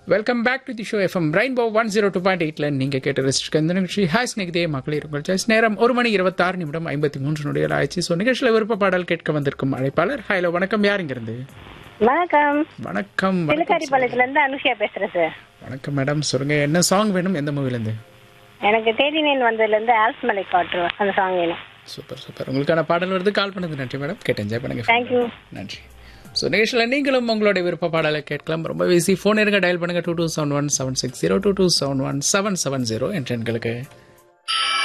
welcome back to the show FM Rainbow one zero two point எயிட்ல நீங்க கேட்டு ரசிச்சிருக்க இந்த நிகழ்ச்சி ஹாய் ஸ்நேகிதே மகளிர் உங்கள் சாய்ஸ் நேரம் ஒரு மணி இருபத்தாறு நிமிடம் ஐம்பத்தி மூன்று நொடிகள் ஆயிடுச்சு ஸோ நிகழ்ச்சியில் விருப்ப பாடல் கேட்க வந்திருக்கும் அழைப்பாளர் ஹலோ வணக்கம் யார் இங்கிருந்து வணக்கம் வணக்கம் வணக்கம் சிலுக்காரிப்பாளையத்துல இருந்து அனுஷியா பேசுறேன் சார் வணக்கம் மேடம் சொல்லுங்க என்ன சாங் வேணும் எந்த மூவிலேருந்து எனக்கு தேதி நேன் வந்ததுல இருந்து ஆல்ஸ் மலை காற்று அந்த சாங் வேணும் சூப்பர் சூப்பர் உங்களுக்கான பாடல் வருது கால் பண்ணது நன்றி மேடம் கேட்டு என்ஜாய் பண்ணுங்க தேங்க்யூ நன்றி ஸோ நிகழ்ச்சியில் நீங்களும் உங்களுடைய விருப்ப பாடலை கேட்கலாம் ரொம்ப ஈஸி ஃபோன் இருக்க டயல் பண்ணுங்க two two seven one seven six zero two two seven one seven seven zero என்ற எண்களுக்கு